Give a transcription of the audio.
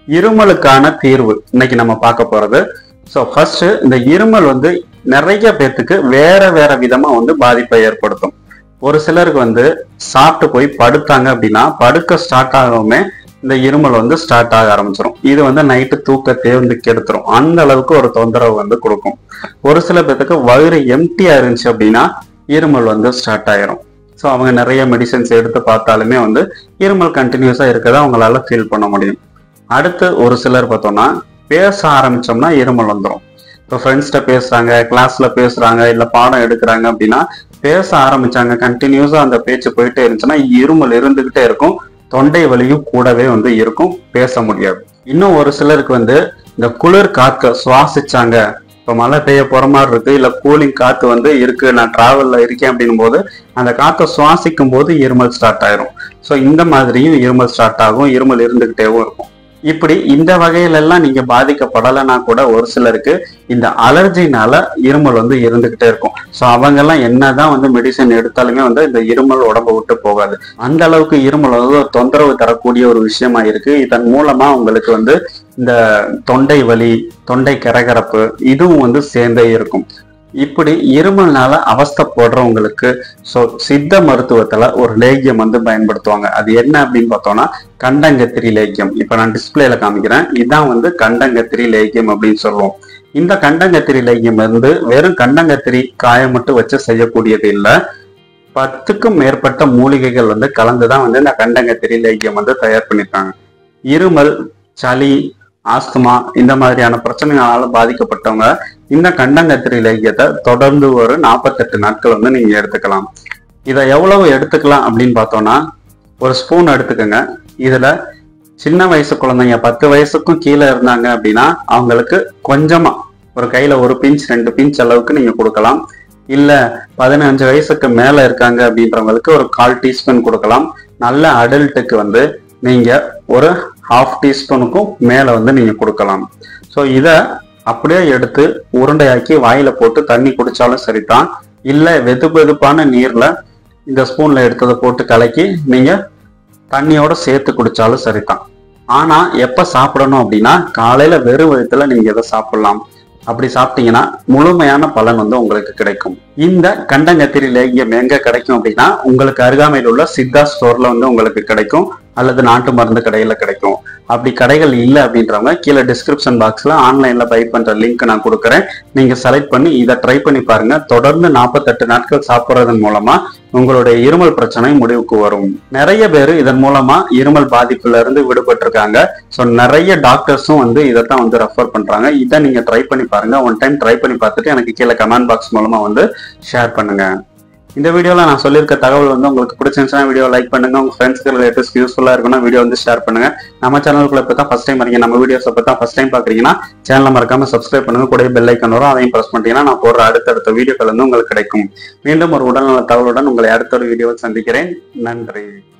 இருமலுக்கான தீர்வு இன்னைக்கு நம்ம பார்க்க போறது ஸோ ஃபர்ஸ்ட் இந்த இருமல் வந்து நிறைய பேர்த்துக்கு வேற வேற விதமா வந்து பாதிப்பை ஏற்படுத்தும் ஒரு சிலருக்கு வந்து சாப்பிட்டு போய் படுத்தாங்க அப்படின்னா படுக்க ஸ்டார்ட் ஆகாம இந்த இருமல் வந்து ஸ்டார்ட் ஆக ஆரம்பிச்சிடும் இது வந்து நைட்டு தூக்கத்தையே வந்து கெடுத்துரும் அந்த அளவுக்கு ஒரு தொந்தரவு வந்து கொடுக்கும் ஒரு சில பேர்த்துக்கு வயிறு எம்டியா இருந்துச்சு அப்படின்னா இருமல் வந்து ஸ்டார்ட் ஆயிரும் ஸோ அவங்க நிறைய மெடிசன்ஸ் எடுத்து பார்த்தாலுமே வந்து இருமல் கண்டினியூஸா இருக்கதை அவங்களால ஃபீல் பண்ண முடியும் அடுத்து ஒரு சிலர் பார்த்தோம்னா பேச ஆரம்பிச்சோம்னா இருமல் வந்துடும் இப்போ ஃப்ரெண்ட்ஸ்கிட்ட பேசுறாங்க கிளாஸ்ல பேசுறாங்க இல்ல பாடம் எடுக்கிறாங்க அப்படின்னா பேச ஆரம்பிச்சாங்க கண்டினியூஸா அந்த பேச்சு போயிட்டே இருந்துச்சுன்னா இருமல் இருந்துகிட்டே இருக்கும் தொண்டை வலியும் கூடவே வந்து இருக்கும் பேச முடியாது இன்னும் ஒரு சிலருக்கு வந்து இந்த குளிர் காற்று சுவாசிச்சாங்க இப்போ மழை பெய்ய போற மாதிரி இருக்கு இல்ல கூலிங் காத்து வந்து இருக்கு நான் டிராவல்ல இருக்கேன் அப்படின்னும் போது அந்த காற்றை சுவாசிக்கும் போது இருமல் ஸ்டார்ட் ஆயிரும் ஸோ இந்த மாதிரியும் இருமல் ஸ்டார்ட் ஆகும் இருமல் இருந்துகிட்டேவும் இருக்கும் இப்படி இந்த வகையில எல்லாம் நீங்க பாதிக்கப்படலைன்னா கூட ஒரு சிலருக்கு இந்த அலர்ஜினால இருமல் வந்து இருந்துகிட்டே இருக்கும் ஸோ அவங்க எல்லாம் என்னதான் வந்து மெடிசன் எடுத்தாலுமே வந்து இந்த இருமல் உடம்ப விட்டு போகாது அந்த அளவுக்கு இருமல் வந்து ஒரு தொந்தரவு தரக்கூடிய ஒரு விஷயமா இருக்கு இதன் மூலமா உங்களுக்கு வந்து இந்த தொண்டை வலி தொண்டை கரகரப்பு இதுவும் வந்து சேர்ந்தே இருக்கும் இப்படி இருமல்னால அவஸ்தைப்படுறவங்களுக்கு ஸோ சித்த மருத்துவத்துல ஒரு லேகியம் வந்து பயன்படுத்துவாங்க அது என்ன அப்படின்னு பார்த்தோம்னா கண்டங்கத்திரி லேகியம் இப்போ நான் டிஸ்பிளேல காமிக்கிறேன் இதான் வந்து கண்டங்கத்திரி லேகியம் அப்படின்னு சொல்லுவோம் இந்த கண்டங்கத்திரி லேகியம் வந்து வெறும் கண்டங்கத்திரி காயம் மட்டும் வச்சு செய்யக்கூடியது இல்லை பத்துக்கும் மேற்பட்ட மூலிகைகள் வந்து கலந்துதான் வந்து இந்த கண்டங்கத்திரி லேகியம் வந்து தயார் பண்ணியிருக்காங்க இருமல் சளி ஆஸ்துமா இந்த மாதிரியான பிரச்சனைகளால பாதிக்கப்பட்டவங்க இந்த கண்டங்கத்திரி லேகியத்தை தொடர்ந்து ஒரு நாற்பத்தெட்டு நாட்கள் வந்து நீங்க எடுத்துக்கலாம் இதை எவ்வளவு எடுத்துக்கலாம் அப்படின்னு பார்த்தோம்னா ஒரு ஸ்பூன் எடுத்துக்கோங்க இதுல சின்ன வயசு குழந்தைங்க பத்து வயசுக்கும் கீழே இருந்தாங்க அப்படின்னா அவங்களுக்கு கொஞ்சமா ஒரு கையில ஒரு பிஞ்ச் ரெண்டு பிஞ்ச் அளவுக்கு நீங்க கொடுக்கலாம் இல்ல பதினஞ்சு வயசுக்கு மேல இருக்காங்க அப்படின்றவங்களுக்கு ஒரு கால் டீஸ்பூன் கொடுக்கலாம் நல்ல அடல்ட்டுக்கு வந்து நீங்க ஒரு ஹாஃப் டீஸ்பூனுக்கும் மேல வந்து நீங்க கொடுக்கலாம் ஸோ இதை அப்படியே எடுத்து உருண்டையாக்கி வாயில போட்டு தண்ணி குடிச்சாலும் சரிதான் இல்ல வெது வெதுப்பான நீர்ல இந்த ஸ்பூன்ல எடுத்ததை போட்டு கலக்கி நீங்க தண்ணியோட சேர்த்து குடிச்சாலும் சரிதான் ஆனா எப்ப சாப்பிடணும் அப்படின்னா காலையில வெறும் வயிற்றுல நீங்க இதை சாப்பிடலாம் அப்படி சாப்பிட்டீங்கன்னா முழுமையான பலன் வந்து உங்களுக்கு கிடைக்கும் இந்த கண்டங்கத்திரி லேகியம் எங்க கிடைக்கும் அப்படின்னா உங்களுக்கு அருகாமையில் உள்ள சித்தா ஸ்டோர்ல வந்து உங்களுக்கு கிடைக்கும் அல்லது நாட்டு மருந்து கடையில கிடைக்கும் அப்படி கடைகள் இல்லை அப்படின்றவங்க கீழே டிஸ்கிரிப்ஷன் பாக்ஸ்ல ஆன்லைன்ல பை பண்ற லிங்க் நான் கொடுக்குறேன் நீங்க செலக்ட் பண்ணி இதை ட்ரை பண்ணி பாருங்க தொடர்ந்து நாற்பத்தெட்டு நாட்கள் சாப்பிட்றதன் மூலமா உங்களுடைய இருமல் பிரச்சனை முடிவுக்கு வரும் நிறைய பேர் இதன் மூலமா இருமல் பாதிப்புல இருந்து விடுபட்டு இருக்காங்க ஸோ நிறைய டாக்டர்ஸும் வந்து இதைத்தான் வந்து ரெஃபர் பண்றாங்க இதை நீங்க ட்ரை பண்ணி பாருங்க ஒன் டைம் ட்ரை பண்ணி பார்த்துட்டு எனக்கு கீழே கமெண்ட் பாக்ஸ் மூலமா வந்து ஷேர் பண்ணுங்க இந்த வீடியோல நான் சொல்லியிருக்க தகவல் வந்து உங்களுக்கு பிடிச்சிருந்துச்சுன்னா வீடியோ லைக் பண்ணுங்க உங்க ஃப்ரெண்ட்ஸ்க்கு ரிலேட்டிவ்ஸ் யூஸ்ஃபுல்லா இருக்குன்னா வீடியோ வந்து ஷேர் பண்ணுங்க நம்ம சேனலுக்குள்ள இப்போ தான் ஃபர்ஸ்ட் டைம் வரீங்க நம்ம வீடியோஸ் இப்போ தான் ஃபர்ஸ்ட் டைம் பாக்குறீங்கன்னா சேனலை மறக்காம சப்ஸ்கிரைப் பண்ணுங்க கூட பெல் ஐக்கன் வரும் அதையும் பிரஸ் பண்ணிட்டீங்கன்னா நான் போடுற அடுத்தடுத்த வீடியோக்கள் வந்து உங்களுக்கு கிடைக்கும் மீண்டும் ஒரு உடல்நல தகவலுடன் உங்களை அடுத்த ஒரு வீடியோவில் சந்திக்கிறேன் நன்றி